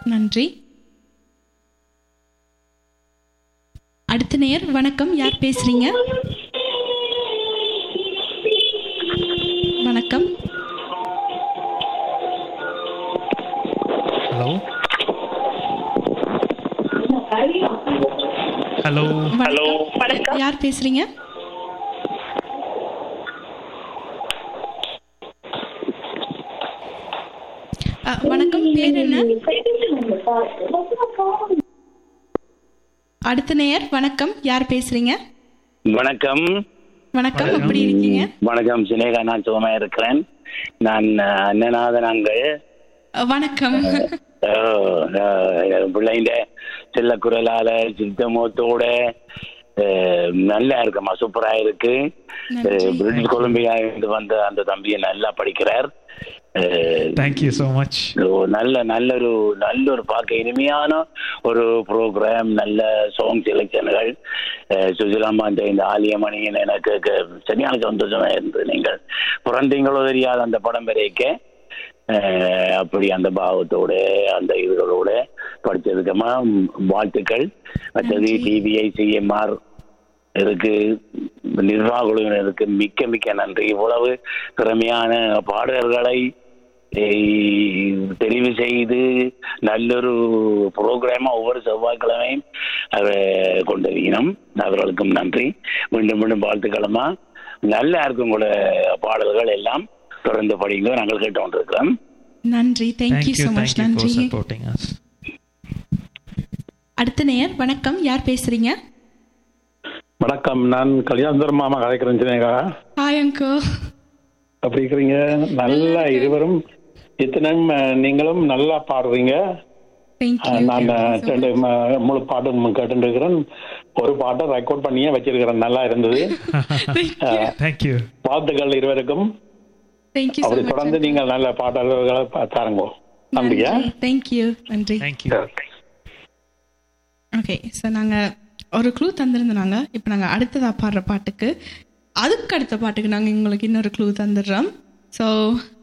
நன்றி அடுத்த நேர் வணக்கம் யார் பேசுறீங்க வணக்கம் ஹலோ ஹலோ ஹலோ வணக்கம் யார் பேசுறீங்க அ, வணக்கம் பேர் என்ன அடுத்த நேயர் வணக்கம் யார் பேசுறீங்க வணக்கம் வணக்கம் எப்படி இருக்கீங்க வணக்கம் சினேகா நான் சுகமா இருக்கிறேன் நான் அஹ், அண்ணநாதன் அங்கள் அ, வணக்கம் அஹ், அஹ், பிள்ளைங்க செல்ல குரலால சித்தமோத்தோட அஹ், நல்லா இருக்குமா சூப்பரா இருக்கு நன்றி. அஹ், பிரிட்டிஷ் கொலம்பியா இருந்து வந்த அந்த தம்பியை நல்லா படிக்கிறார் அஹ், தேங்க்யூ ஸோ மச் ஒரு நல்ல நல்ல ஒரு நல்ல ஒரு பார்க்க இனிமையான ஒரு ப்ரோக்ராம் நல்ல சாங் செலெக்ஷன்கள் சுஜிலாமா இந்த இந்த ஆலியமணியின் எனக்கு க- சரியான சந்தோஷமா இருந்தது நீங்கள் பிறந்தீங்களோ தெரியாத அந்த படம் வரைக்க அஹ், அப்படி அந்த பாவத்தோட அந்த இதுகளோட படிச்சதுக்கமா ம், வாழ்த்துக்கள் மற்றது நன்றி. டிவிஐ சிஎம்ஆர் இருக்கு நிர்வாக குழுவினருக்கு மிக்க மிக்க நன்றி இவ்வளவு திறமையான பாடல்களை ஏய், தெரிவு செய்து நல்லொரு ப்ரோக்ராமா ஒவ்வொரு செவ்வாய்க்கிழமையும் அதை கொண்டிருக்கணும் அவர்களுக்கும் நன்றி மீண்டும் மீண்டும் வாழ்த்துக்களமா நல்லா இருக்கும் உங்களோட பாடல்கள் எல்லாம் தொடர்ந்து படிங்க நாங்கள் கேட்டு கொண்டிருக்கிறோம் நன்றி thank you thank you so much thank you நன்றி ஃபார் சப்போர்ட்டிங் அஸ் அடுத்த நேயர் வணக்கம் யார் பேசுறீங்க வணக்கம் நான் கல்யாணந்தர் மாமா கதைக்கிறேன் சினேகா ஹாய் அங்கோ அப்படி இருக்கிறீங்க நல்லா இருவரும் இத்தனையும் அஹ், நீங்களும் நல்லா பாடுறீங்க தேங்க்யூ அஹ், நான் அஹ், ரெண்டு ம- முழு பாட்டும் கேட்டு இருக்கிறேன் ஒரு பாட்டை ரெக்கார்ட் பண்ணியே வச்சிருக்கிறேன் நல்லா இருந்தது அஹ், தேங்க்யூ வாழ்த்துக்கள் இருவருக்கும் தேங்க்யூ ஸோ அப்படி தொடர்ந்து மச் நீங்கள் நல்ல பாடல்களை பா- தாருங்க நன்றியா தேங்க்யூ நன்றி தேங்க்யூ ஓகே ஸோ நாங்கள் ஒரு க்ளூ தந்திருந்தோம் இப்போ நாங்கள் அடுத்ததாக பாடுற பாட்டுக்கு அதுக்கு அடுத்த பாட்டுக்கு நாங்கள் உங்களுக்கு இன்னொரு க்ளூ தந்துடுறோம் ஸோ